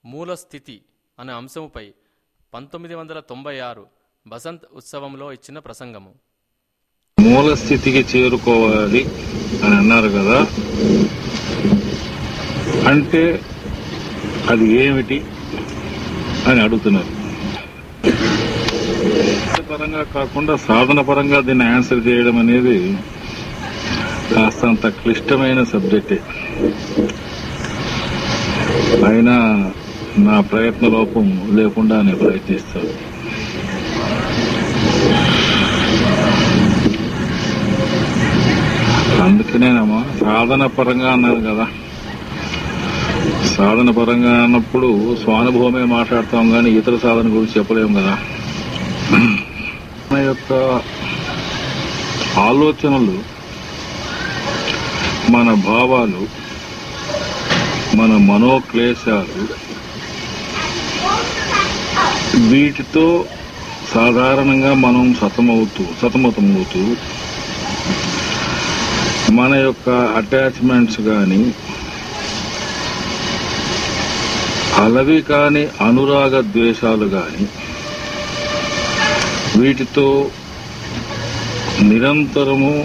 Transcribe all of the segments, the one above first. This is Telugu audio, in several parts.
మూల స్థితి అనే అంశముపై పంతొమ్మిది వందల తొంభై ఆరు బసంత్ ఉత్సవంలో ఇచ్చిన ప్రసంగము మూల స్థితికి చేరుకోవాలి అని అన్నారు కదా అంటే అది ఏమిటి అని అడుగుతున్నారు పరంగా కాకుండా సాధన పరంగా దీన్ని ఆన్సర్ చేయడం అనేది కాస్తంత క్లిష్టమైన సబ్జెక్టే అయినా నా ప్రయత్న లోపం లేకుండా నేను ప్రయత్నిస్తాను అందుకనేనమ్మా సాధన పరంగా అన్నారు కదా సాధన పరంగా అన్నప్పుడు స్వానుభవమే మాట్లాడతాం కానీ ఇతర సాధన గురించి చెప్పలేము కదా మన యొక్క ఆలోచనలు మన భావాలు మన మనోక్లేశాలు వీటితో సాధారణంగా మనం సతమవుతూ సతమతమవుతూ మన యొక్క అటాచ్మెంట్స్ కానీ అలవి కాని అనురాగ ద్వేషాలు కానీ వీటితో నిరంతరము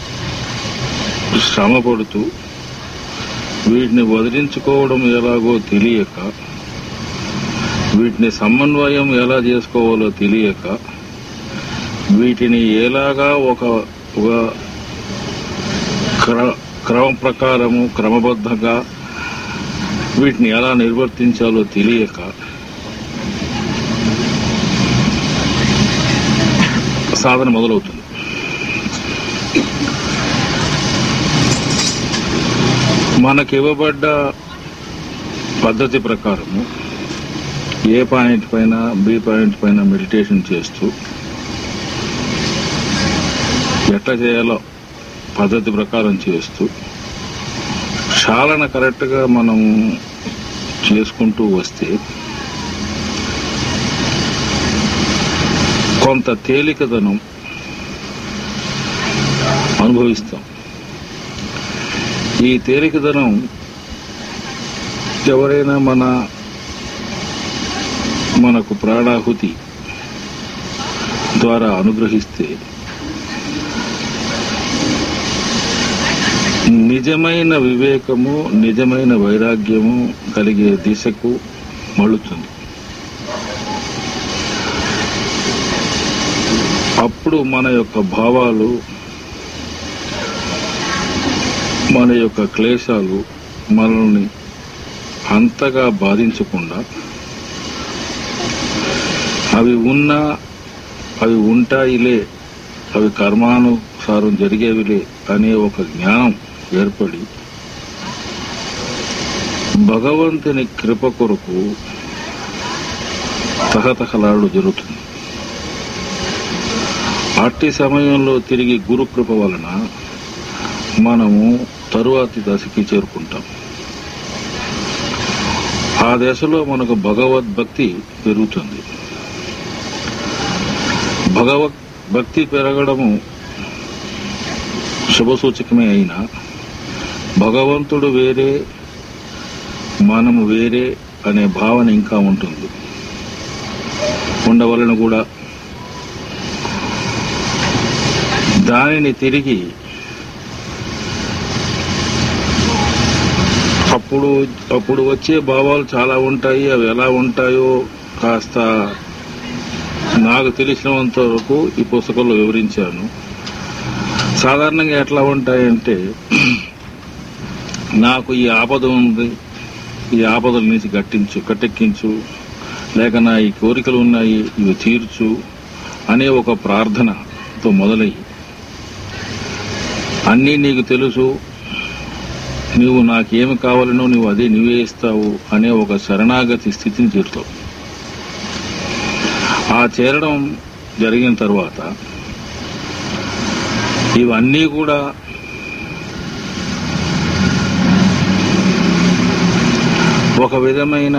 శ్రమ పడుతూ వీటిని వదిలించుకోవడం ఎలాగో తెలియక వీటిని సమన్వయం ఎలా చేసుకోవాలో తెలియక వీటిని ఎలాగా ఒక ఒక క్ర- క్రమ ప్రకారము క్రమబద్ధంగా వీటిని ఎలా నిర్వర్తించాలో తెలియక సాధన మొదలవుతుంది మనకివ్వబడ్డ పద్ధతి ప్రకారము ఏ పాయింట్ పైన బి పాయింట్ పైన మెడిటేషన్ చేస్తూ ఎట్లా చేయాలో పద్ధతి ప్రకారం చేస్తూ చాలన కరెక్ట్గా మనం చేసుకుంటూ వస్తే కొంత తేలికదనం అనుభవిస్తాం ఈ తేలికదనం ఎవరైనా మన మనకు ప్రాణాహుతి ద్వారా అనుగ్రహిస్తే నిజమైన వివేకము నిజమైన వైరాగ్యము కలిగే దిశకు మళ్ళుతుంది అప్పుడు మన యొక్క భావాలు మన యొక్క క్లేశాలు మనల్ని అంతగా బాధించకుండా అవి ఉన్నా అవి ఉంటాయిలే అవి కర్మానుసారం జరిగేవిలే అనే ఒక జ్ఞానం ఏర్పడి భగవంతుని కృప కొరకు తహతహలాడు జరుగుతుంది అట్టి సమయంలో తిరిగి గురు కృప వలన మనము తరువాతి దశకి చేరుకుంటాం ఆ దశలో మనకు భగవద్భక్తి పెరుగుతుంది భగవత్ భక్తి పెరగడము శుభసూచకమే అయినా భగవంతుడు వేరే మనము వేరే అనే భావన ఇంకా ఉంటుంది ఉండవలన కూడా దానిని తిరిగి అప్పుడు అప్పుడు వచ్చే భావాలు చాలా ఉంటాయి అవి ఎలా ఉంటాయో కాస్త నాకు తెలిసినంత వరకు ఈ పుస్తకంలో వివరించాను సాధారణంగా ఎట్లా ఉంటాయంటే నాకు ఈ ఆపద ఉంది ఈ ఆపదల నుంచి గట్టించు కట్టెక్కించు లేక నా ఈ కోరికలు ఉన్నాయి ఇవి తీర్చు అనే ఒక ప్రార్థనతో మొదలయ్యి అన్నీ నీకు తెలుసు నువ్వు నాకేమి కావాలనో నువ్వు అదే నువ్వే ఇస్తావు అనే ఒక శరణాగతి స్థితిని చేరుతావు ఆ చేరడం జరిగిన తర్వాత ఇవన్నీ కూడా ఒక విధమైన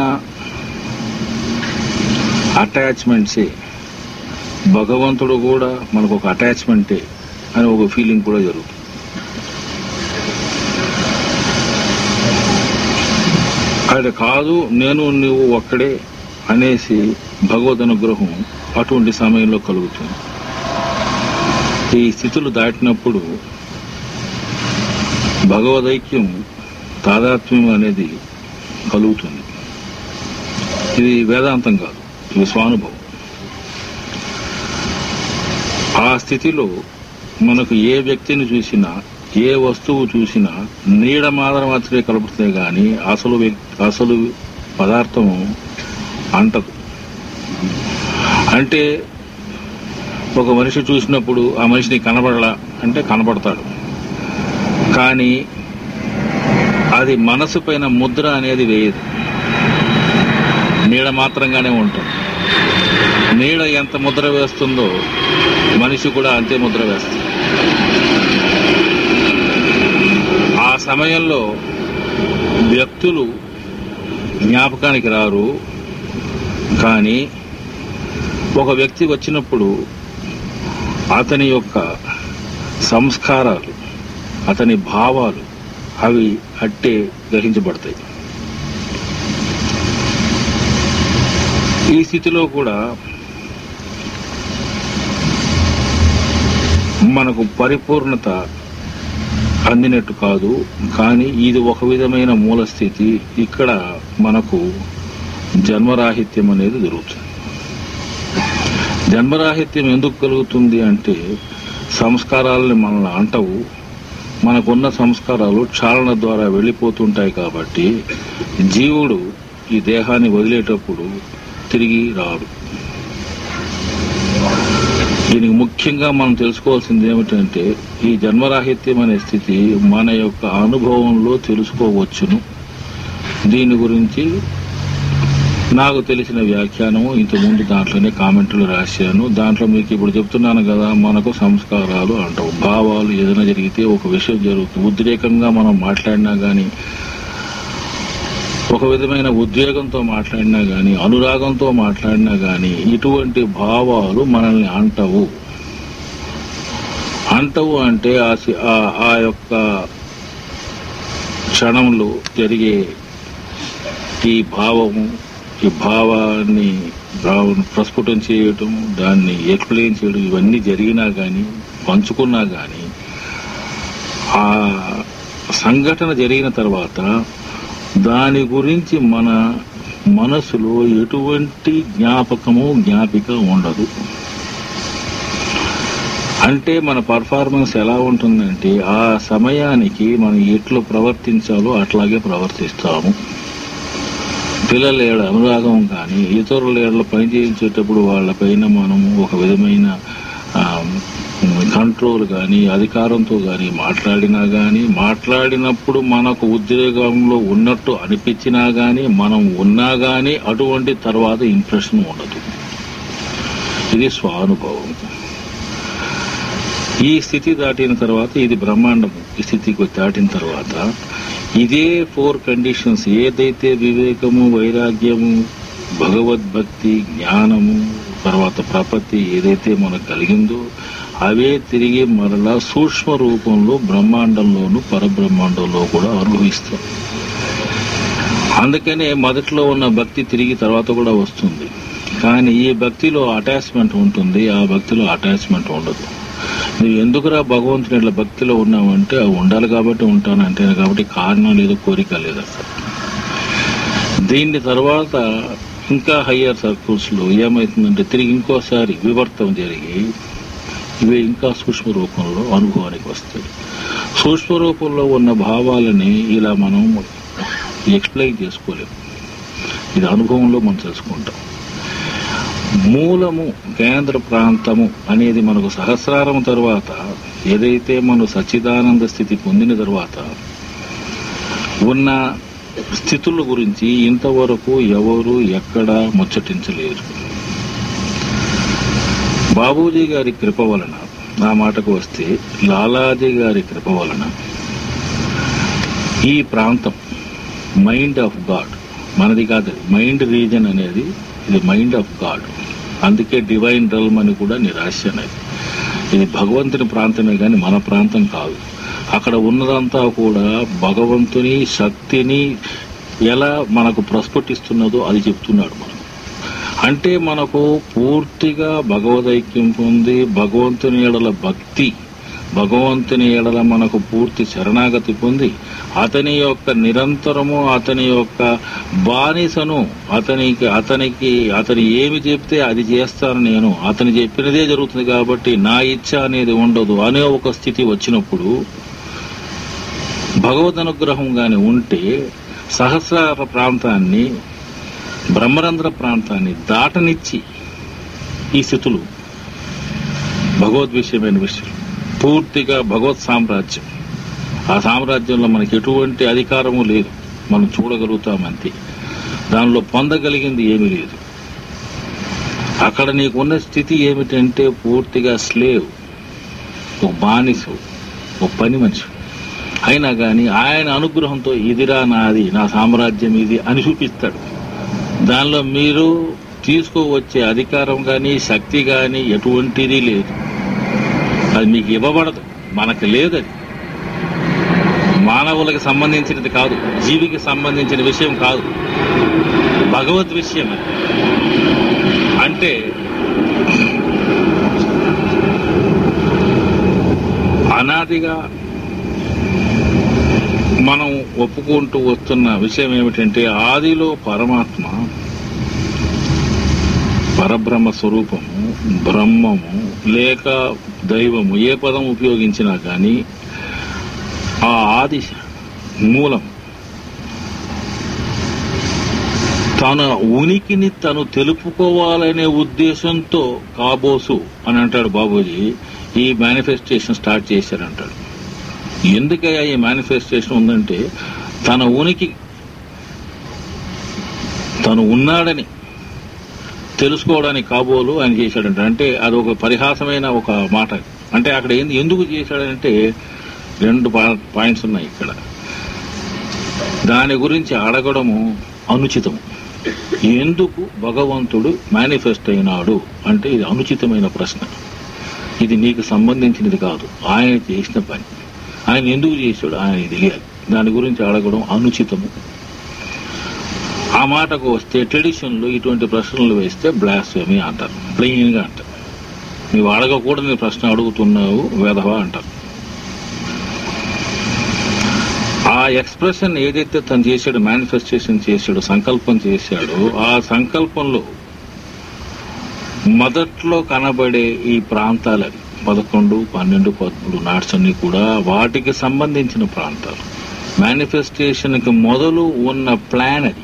అటాచ్మెంట్సే భగవంతుడు కూడా మనకు ఒక అటాచ్మెంటే అని ఒక ఫీలింగ్ కూడా జరుగుతుంది ఆయన కాదు నేను నువ్వు ఒక్కడే అనేసి భగవద్ అనుగ్రహం అటువంటి సమయంలో కలుగుతుంది ఈ స్థితులు దాటినప్పుడు భగవదైక్యం తాదాత్మ్యం అనేది కలుగుతుంది ఇది వేదాంతం కాదు ఇది స్వానుభవం ఆ స్థితిలో మనకు ఏ వ్యక్తిని చూసినా ఏ వస్తువు చూసినా నీడ మాత్రం మాత్రమే కలుపుతుంది కానీ అసలు వ్యక్- అసలు పదార్థం అంటదు అంటే ఒక మనిషి చూసినప్పుడు ఆ మనిషిని కనబడలా అంటే కనబడతాడు కానీ అది మనసు పైన ముద్ర అనేది వేయదు నీడ మాత్రంగానే ఉంటుంది నీడ ఎంత ముద్ర వేస్తుందో మనిషి కూడా అంతే ముద్ర వేస్తుంది ఆ సమయంలో వ్యక్తులు జ్ఞాపకానికి రారు కానీ ఒక వ్యక్తి వచ్చినప్పుడు అతని యొక్క సంస్కారాలు అతని భావాలు అవి అట్టే గ్రహించబడతాయి ఈ స్థితిలో కూడా మనకు పరిపూర్ణత అందినట్టు కాదు కానీ ఇది ఒక విధమైన మూల స్థితి ఇక్కడ మనకు జన్మరాహిత్యం అనేది జరుగుతుంది జన్మరాహిత్యం ఎందుకు కలుగుతుంది అంటే సంస్కారాలని మనల్ని అంటవు మనకున్న సంస్కారాలు క్షాళన ద్వారా వెళ్ళిపోతుంటాయి కాబట్టి జీవుడు ఈ దేహాన్ని వదిలేటప్పుడు తిరిగి రాడు దీనికి ముఖ్యంగా మనం తెలుసుకోవాల్సింది ఏమిటంటే ఈ జన్మరాహిత్యం అనే స్థితి మన యొక్క అనుభవంలో తెలుసుకోవచ్చును దీని గురించి నాకు తెలిసిన వ్యాఖ్యానం ఇంతకుముందు దాంట్లోనే కామెంట్లు రాశాను దాంట్లో మీకు ఇప్పుడు చెప్తున్నాను కదా మనకు సంస్కారాలు అంటావు భావాలు ఏదైనా జరిగితే ఒక విషయం జరుగుతుంది ఉద్రేకంగా మనం మాట్లాడినా గాని ఒక విధమైన ఉద్వేగంతో మాట్లాడినా గాని అనురాగంతో మాట్లాడినా గాని ఇటువంటి భావాలు మనల్ని అంటవు అంటవు అంటే ఆ సి- ఆ- ఆ యొక్క క్షణంలో జరిగే ఈ భావము ఈ భావాన్ని భావ- ప్రస్ఫుటం చేయటం దాన్ని ఎక్స్ప్లెయిన్ చేయడం ఇవన్నీ జరిగినా గాని పంచుకున్నా గాని ఆ సంఘటన జరిగిన తర్వాత దాని గురించి మన మనసులో ఎటువంటి జ్ఞాపకము జ్ఞాపిక ఉండదు అంటే మన పర్ఫార్మెన్స్ ఎలా ఉంటుందంటే ఆ సమయానికి మనం ఎట్లు ప్రవర్తించాలో అట్లాగే ప్రవర్తిస్తాము పిల్లల ఏడ అనురాగం కానీ ఇతరుల ఏడల పని చేయించేటప్పుడు వాళ్ళపైన మనము ఒక విధమైన ఆ, కంట్రోల్ కానీ అధికారంతో కానీ మాట్లాడినా కానీ మాట్లాడినప్పుడు మనకు ఉద్రేకంలో ఉన్నట్టు అనిపించినా కానీ మనం ఉన్నా కానీ అటువంటి తర్వాత ఇంప్రెషన్ ఉండదు ఇది స్వానుభవం ఈ స్థితి దాటిన తర్వాత ఇది బ్రహ్మాండము ఈ స్థితికి దాటిన తర్వాత ఇదే ఫోర్ కండిషన్స్ ఏదైతే వివేకము వైరాగ్యము భగవద్భక్తి జ్ఞానము తర్వాత ప్రపత్తి ఏదైతే మనకు కలిగిందో అవే తిరిగి మరలా సూక్ష్మ రూపంలో బ్రహ్మాండంలోను పరబ్రహ్మాండంలో కూడా అనుభవిస్తాం అందుకనే మొదట్లో ఉన్న భక్తి తిరిగి తర్వాత కూడా వస్తుంది కానీ ఈ భక్తిలో అటాచ్మెంట్ ఉంటుంది ఆ భక్తిలో అటాచ్మెంట్ ఉండదు నువ్వు ఎందుకురా భగవంతుని ఇట్లా భక్తిలో ఉన్నావంటే అవి ఉండాలి కాబట్టి ఉంటాను అంటే కాబట్టి కారణం లేదు కోరిక లేదు అసలు దీని తర్వాత ఇంకా హయ్యర్ సర్కిల్స్ లో ఏమవుతుందంటే తిరిగి ఇంకోసారి వివర్తం జరిగి ఇవి ఇంకా సూక్ష్మ రూపంలో అనుభవానికి వస్తాయి సూక్ష్మ రూపంలో ఉన్న భావాలని ఇలా మనం ఎక్స్ప్లెయిన్ చేసుకోలేము ఇది అనుభవంలో మనం తెలుసుకుంటాం మూలము కేంద్ర ప్రాంతము అనేది మనకు సహస్రారం తర్వాత ఏదైతే మనం సచ్చిదానంద స్థితి పొందిన తర్వాత ఉన్న స్థితుల గురించి ఇంతవరకు ఎవరు ఎక్కడా ముచ్చటించలేరు బాబూజీ గారి కృప వలన ఆ మాటకు వస్తే లాలాజీ గారి కృప వలన ఈ ప్రాంతం మైండ్ ఆఫ్ గాడ్ మనది కాదు మైండ్ రీజన్ అనేది ఇది మైండ్ ఆఫ్ గాడ్ అందుకే డివైన్ రల్మ్ అని కూడా నిరాశ అనేది ఇది భగవంతుని ప్రాంతమే కానీ మన ప్రాంతం కాదు అక్కడ ఉన్నదంతా కూడా భగవంతుని శక్తిని ఎలా మనకు ప్రస్ఫుటిస్తున్నదో అది చెప్తున్నాడు మనకు అంటే మనకు పూర్తిగా భగవదైక్యం పొంది భగవంతుని ఎడల భక్తి భగవంతుని ఎడల మనకు పూర్తి శరణాగతి పొంది అతని యొక్క నిరంతరము అతని యొక్క బానిసను అతనికి అతనికి అతని ఏమి చెప్తే అది చేస్తాను నేను అతను చెప్పినదే జరుగుతుంది కాబట్టి నా ఇచ్చ అనేది ఉండదు అనే ఒక స్థితి వచ్చినప్పుడు భగవద్ అనుగ్రహం గాని ఉంటే సహస్రార ప్రాంతాన్ని బ్రహ్మరంధ్ర ప్రాంతాన్ని దాటనిచ్చి ఈ స్థితులు భగవద్విషయమైన విషయం పూర్తిగా భగవత్ సామ్రాజ్యం ఆ సామ్రాజ్యంలో మనకి ఎటువంటి అధికారము లేదు మనం చూడగలుగుతాం అంతే దానిలో పొందగలిగింది ఏమీ లేదు అక్కడ నీకున్న స్థితి ఏమిటంటే పూర్తిగా స్లేవ్ ఓ బానిసు ఓ పని మనిషి అయినా గాని ఆయన అనుగ్రహంతో ఇదిరా నాది నా సామ్రాజ్యం ఇది అని చూపిస్తాడు దానిలో మీరు తీసుకోవచ్చే అధికారం గాని శక్తి గాని ఎటువంటిది లేదు అది మీకు ఇవ్వబడదు మనకు లేదది మానవులకు సంబంధించినది కాదు జీవికి సంబంధించిన విషయం కాదు భగవద్ విషయం అది అంటే అనాదిగా మనం ఒప్పుకుంటూ వస్తున్న విషయం ఏమిటంటే ఆదిలో పరమాత్మ పరబ్రహ్మ స్వరూపము బ్రహ్మము లేక దైవము ఏ పదం ఉపయోగించినా కానీ ఆ ఆది మూలం తన ఉనికిని తను తెలుపుకోవాలనే ఉద్దేశంతో కాబోసు అని అంటాడు బాబూజీ ఈ మేనిఫెస్టేషన్ స్టార్ట్ చేశారంటాడు ఎందుకయ్యా ఈ మేనిఫెస్టేషన్ ఉందంటే తన ఉనికి తను ఉన్నాడని తెలుసుకోవడానికి కాబోలు ఆయన చేశాడంట అంటే అది ఒక పరిహాసమైన ఒక మాట అంటే అక్కడ ఏంది ఎందుకు చేశాడంటే రెండు పా- పాయింట్స్ ఉన్నాయి ఇక్కడ దాని గురించి అడగడము అనుచితము ఎందుకు భగవంతుడు మేనిఫెస్ట్ అయినాడు అంటే ఇది అనుచితమైన ప్రశ్న ఇది నీకు సంబంధించినది కాదు ఆయన చేసిన పని ఆయన ఎందుకు చేశాడు ఆయన తెలియాలి దాని గురించి అడగడం అనుచితము ఆ మాటకు వస్తే ట్రెడిషన్ లో ఇటువంటి ప్రశ్నలు వేస్తే బ్లాస్ఫెమీ అంటారు ప్లెయిన్ గా అంటారు నువ్వు అడగకూడని ప్రశ్న అడుగుతున్నావు వేధవా అంటారు ఆ ఎక్స్ప్రెషన్ ఏదైతే తను చేశాడు మేనిఫెస్టేషన్ చేశాడు సంకల్పం చేశాడో ఆ సంకల్పంలో మొదట్లో కనబడే ఈ ప్రాంతాలవి పదకొండు పన్నెండు పదమూడు నాట్స్ అన్ని కూడా వాటికి సంబంధించిన ప్రాంతాలు మేనిఫెస్టేషన్ కి మొదలు ఉన్న ప్లాన్ అది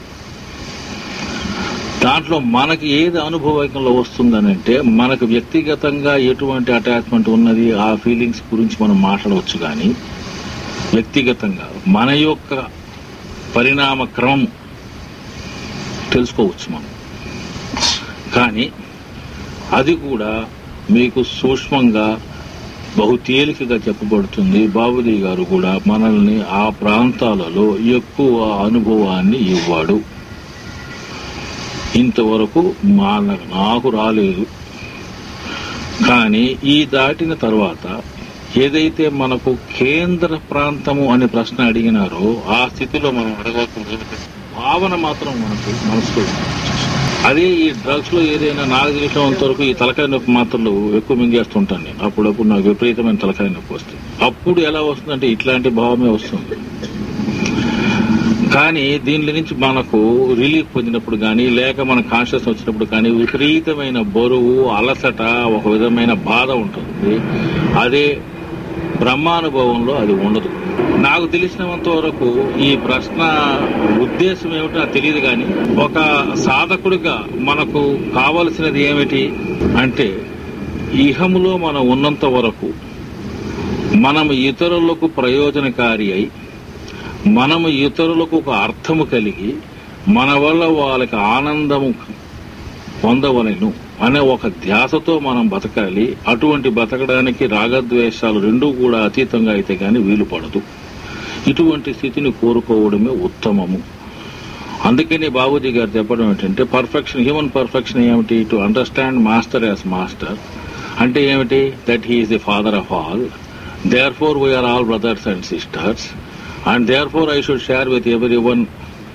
దాంట్లో మనకి ఏది అనుభవంలో వస్తుందనంటే మనకు వ్యక్తిగతంగా ఎటువంటి అటాచ్మెంట్ ఉన్నది ఆ ఫీలింగ్స్ గురించి మనం మాట్లాడవచ్చు కానీ వ్యక్తిగతంగా మన యొక్క పరిణామ క్రమం తెలుసుకోవచ్చు మనం కానీ అది కూడా మీకు సూక్ష్మంగా బహు తేలికగా చెప్పబడుతుంది బాబుజీ గారు కూడా మనల్ని ఆ ప్రాంతాలలో ఎక్కువ అనుభవాన్ని ఇవ్వాడు ఇంతవరకు మా నాకు రాలేదు కానీ ఈ దాటిన తర్వాత ఏదైతే మనకు కేంద్ర ప్రాంతము అనే ప్రశ్న అడిగినారో ఆ స్థితిలో మనం అడగకుండా భావన మాత్రం మనకు మనసులో ఉంది. అదే ఈ డ్రగ్స్ లో ఏదైనా నాకు తెలిసినంత వరకు ఈ తలకాయ నొప్పి మాత్రలు ఎక్కువ మింగేస్తుంటాను నేను అప్పుడప్పుడు నాకు విపరీతమైన తలకాయ నొప్పి వస్తుంది అప్పుడు ఎలా వస్తుందంటే ఇట్లాంటి భావమే వస్తుంది కానీ దీని నుంచి మనకు రిలీఫ్ పొందినప్పుడు కానీ లేక మన కాన్షియస్ వచ్చినప్పుడు కానీ విపరీతమైన బరువు అలసట ఒక విధమైన బాధ ఉంటుంది అదే బ్రహ్మానుభవంలో అది ఉండదు నాకు తెలిసినంత వరకు ఈ ప్రశ్న ఉద్దేశం ఏమిటో నాకు తెలియదు కానీ ఒక సాధకుడిగా మనకు కావలసినది ఏమిటి అంటే ఇహములో మనం ఉన్నంత వరకు మనం ఇతరులకు ప్రయోజనకారి అయి మనము ఇతరులకు ఒక అర్థము కలిగి మన వల్ల వాళ్ళకి ఆనందము పొందవలను అనే ఒక ధ్యాసతో మనం బతకాలి అటువంటి బతకడానికి రాగద్వేషాలు రెండూ కూడా అతీతంగా అయితే గాని వీలు పడదు ఇటువంటి స్థితిని కోరుకోవడమే ఉత్తమము అందుకని బాబూజీ గారు చెప్పడం ఏంటంటే పర్ఫెక్షన్ హ్యూమన్ పర్ఫెక్షన్ ఏమిటి to understand master as master అంటే ఏమిటి that he is the father of all therefore we are all brothers and sisters and therefore I should share with everyone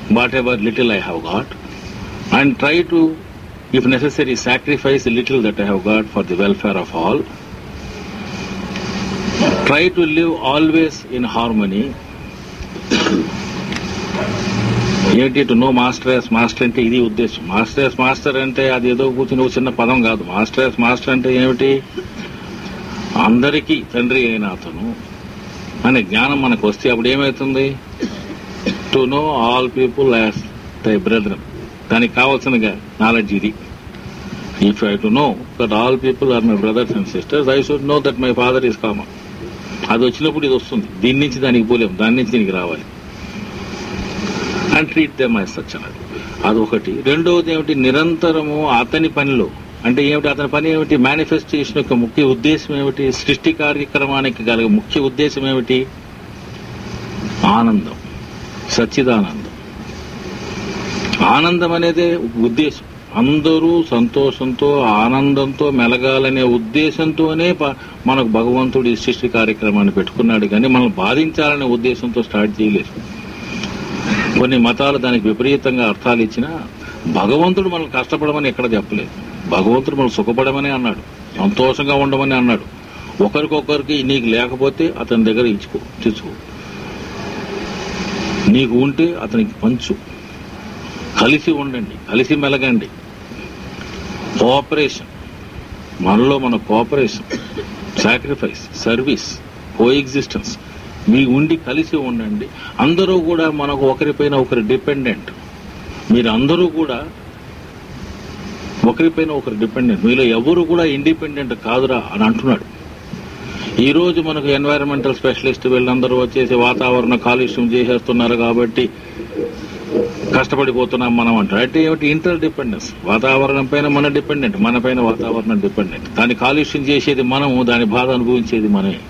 whatever little I have got and try to, if necessary, sacrifice the little that I have got for the welfare of all. Try to live always in harmony. ఏంటి to know master as master అంటే ఇది ఉద్దేశం మాస్టర్ యాస్ మాస్టర్ అంటే అది ఏదో కూర్చుని ఒక చిన్న పదం కాదు మాస్టర్ యాస్ మాస్టర్ అంటే ఏమిటి అందరికీ తండ్రి అయిన అతను అనే జ్ఞానం మనకు వస్తే అప్పుడు ఏమవుతుంది to know all people as thy brother దానికి కావాల్సిన నాలెడ్జ్ ఇది if I to know that all people are my brothers and sisters I should know that my father is common అది వచ్చినప్పుడు ఇది వస్తుంది దీని నుంచి దానికి పోలేం దాని నుంచి దీనికి రావాలి and treat them as such అన్నది అదొకటి రెండవది ఏమిటి నిరంతరము అతని పనిలో అంటే ఏమిటి అతని పని ఏమిటి మేనిఫెస్టేషన్ యొక్క ముఖ్య ఉద్దేశం ఏమిటి సృష్టి కార్యక్రమానికి గల ముఖ్య ఉద్దేశం ఏమిటి ఆనందం సచ్చిదానందం ఆనందం అనేదే ఉద్దేశం అందరూ సంతోషంతో ఆనందంతో మెలగాలనే ఉద్దేశంతోనే ప- మనకు భగవంతుడు ఈ సృష్టి కార్యక్రమాన్ని పెట్టుకున్నాడు కానీ మనల్ని బాధించాలనే ఉద్దేశంతో స్టార్ట్ చేయలేదు కొన్ని మతాలు దానికి విపరీతంగా అర్థాలు ఇచ్చినా భగవంతుడు మనల్ని కష్టపడమని ఎక్కడ చెప్పలేదు భగవంతుడు మనం సుఖపడమని అన్నాడు సంతోషంగా ఉండమని అన్నాడు ఒకరికొకరికి నీకు లేకపోతే అతని దగ్గర ఇచ్చుకో తెచ్చుకో నీకు ఉంటే అతనికి పంచు కలిసి ఉండండి కలిసి మెలగండి కోఆపరేషన్ మనలో మన cooperation sacrifice service coexistence మీ ఉండి కలిసి ఉండండి అందరూ కూడా మనకు ఒకరిపైన ఒకరు డిపెండెంట్ మీరు అందరూ కూడా ఒకరిపైన ఒకరు డిపెండెంట్ మీలో ఎవరు కూడా ఇండిపెండెంట్ కాదురా అని అంటున్నాడు ఈ రోజు మనకు ఎన్వైరన్మెంటల్ స్పెషలిస్ట్ వీళ్ళందరూ వచ్చేసి వాతావరణ కాలుష్యం చేసేస్తున్నారు కాబట్టి కష్టపడిపోతున్నాం మనం అంటారు అంటే ఏమిటి ఇంటర్ డిపెండెన్స్ వాతావరణం పైన మన డిపెండెంట్ మన పైన వాతావరణం డిపెండెంట్ దాని కాలుష్యం చేసేది మనము దాని బాధ అనుభవించేది మనమే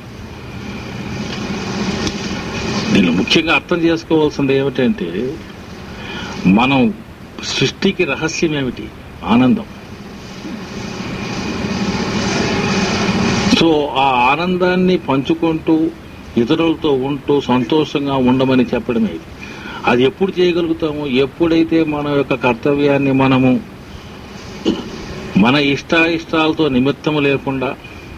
దీన్ని ముఖ్యంగా అర్థం చేసుకోవాల్సింది ఏమిటంటే మనం సృష్టికి రహస్యం ఏమిటి ఆనందం సో ఆ ఆనందాన్ని పంచుకుంటూ ఇతరులతో ఉంటూ సంతోషంగా ఉండమని చెప్పడమే ఇది అది ఎప్పుడు చేయగలుగుతాము ఎప్పుడైతే మన యొక్క కర్తవ్యాన్ని మనము మన ఇష్టాయిష్టాలతో నిమిత్తం లేకుండా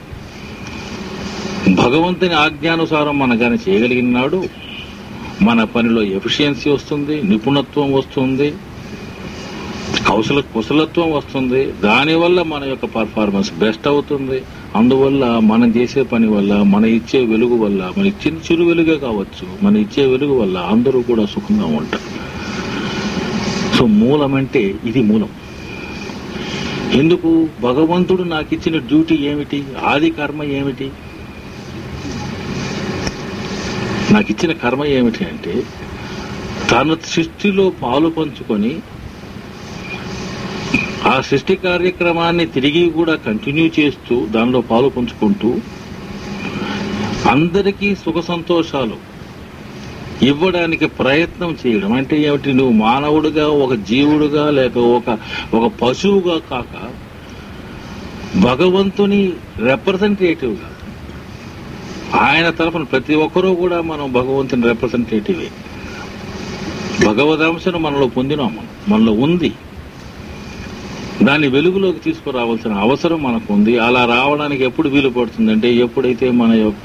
భగవంతుని ఆజ్ఞానుసారం మన కానీ చేయగలిగినాడు మన పనిలో ఎఫిషియన్సీ వస్తుంది నిపుణత్వం వస్తుంది కౌశల కుశలత్వం వస్తుంది దానివల్ల మన యొక్క పర్ఫార్మెన్స్ బెస్ట్ అవుతుంది అందువల్ల మనం చేసే పని వల్ల మన ఇచ్చే వెలుగు వల్ల మన ఇచ్చిన చిరు వెలుగే కావచ్చు మన ఇచ్చే వెలుగు వల్ల అందరూ కూడా సుఖంగా ఉంటారు సో మూలం అంటే ఇది మూలం ఎందుకు భగవంతుడు నాకు ఇచ్చిన డ్యూటీ ఏమిటి ఆది కర్మ ఏమిటి నాకు ఇచ్చిన కర్మ ఏమిటి అంటే తన సృష్టిలో పాలు పంచుకొని ఆ సృష్టి కార్యక్రమాన్ని తిరిగి కూడా కంటిన్యూ చేస్తూ దానిలో పాలు పంచుకుంటూ అందరికీ సుఖ సంతోషాలు ఇవ్వడానికి ప్రయత్నం చేయడం అంటే ఏమిటి నువ్వు మానవుడిగా ఒక జీవుడుగా లేక ఒక ఒక పశువుగా కాక భగవంతుని రిప్రజెంటేటివ్గా ఆయన తరఫున ప్రతి ఒక్కరూ కూడా మనం భగవంతుని రిప్రజెంటేటివే భగవదాంశను మనలో పొందినాం మనం మనలో ఉంది దాన్ని వెలుగులోకి తీసుకురావాల్సిన అవసరం మనకు ఉంది అలా రావడానికి ఎప్పుడు వీలు పడుతుందంటే ఎప్పుడైతే మన యొక్క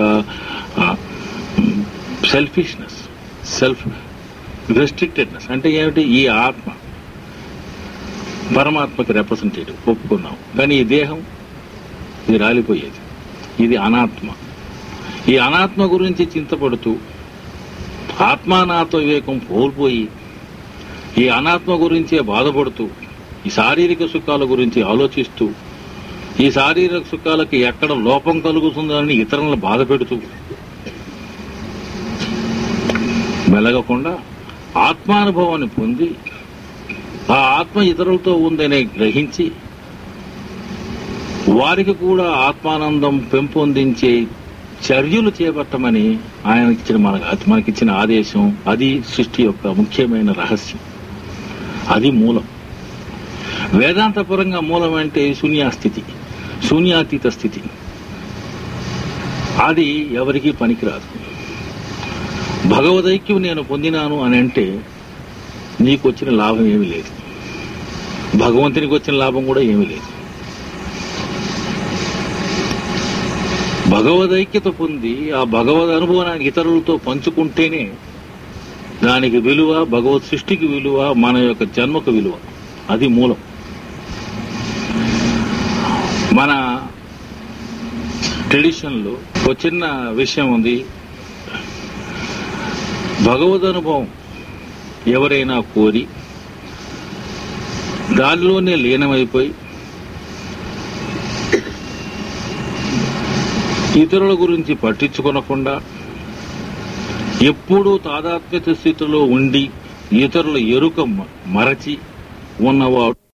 సెల్ఫిష్నెస్ సెల్ఫ్ రెస్ట్రిక్టెడ్నెస్ అంటే ఏమిటి ఈ ఆత్మ పరమాత్మకి రిప్రజెంటేటివ్ ఒప్పుకున్నాం కానీ ఈ దేహం ఇది రాలిపోయేది ఇది అనాత్మ ఈ అనాత్మ గురించి చింతపడుతూ ఆత్మానాత్మ వివేకం కోల్పోయి ఈ అనాత్మ గురించే బాధపడుతూ ఈ శారీరక సుఖాల గురించి ఆలోచిస్తూ ఈ శారీరక సుఖాలకి ఎక్కడ లోపం కలుగుతుందని ఇతరులను బాధ పెడుతూ మెలగకుండా ఆత్మానుభవాన్ని పొంది ఆ ఆత్మ ఇతరులతో ఉందని గ్రహించి వారికి కూడా ఆత్మానందం పెంపొందించే చర్యలు చేపట్టమని ఆయన ఇచ్చిన మనకు మనకిచ్చిన ఆదేశం అది సృష్టి యొక్క ముఖ్యమైన రహస్యం అది మూలం వేదాంతపరంగా మూలం అంటే శూన్యాస్థితి శూన్యాతీత స్థితి అది ఎవరికీ పనికిరాదు భగవదైక్యం నేను పొందినాను అని అంటే నీకు వచ్చిన లాభం ఏమీ లేదు భగవంతునికి వచ్చిన లాభం కూడా ఏమీ లేదు భగవదైక్యత పొంది ఆ భగవద్ అనుభవాన్ని ఇతరులతో పంచుకుంటేనే దానికి విలువ భగవత్ సృష్టికి విలువ మన యొక్క జన్మకు విలువ అది మూలం మన ట్రెడిషన్లో ఒక చిన్న విషయం ఉంది భగవద్ అనుభవం ఎవరైనా కోరి దానిలోనే లీనమైపోయి ఇతరుల గురించి పట్టించుకొనకుండా ఎప్పుడూ తాదాత్మ్యత స్థితిలో ఉండి ఇతరుల ఎరుక మ- మరచి ఉన్నవాడు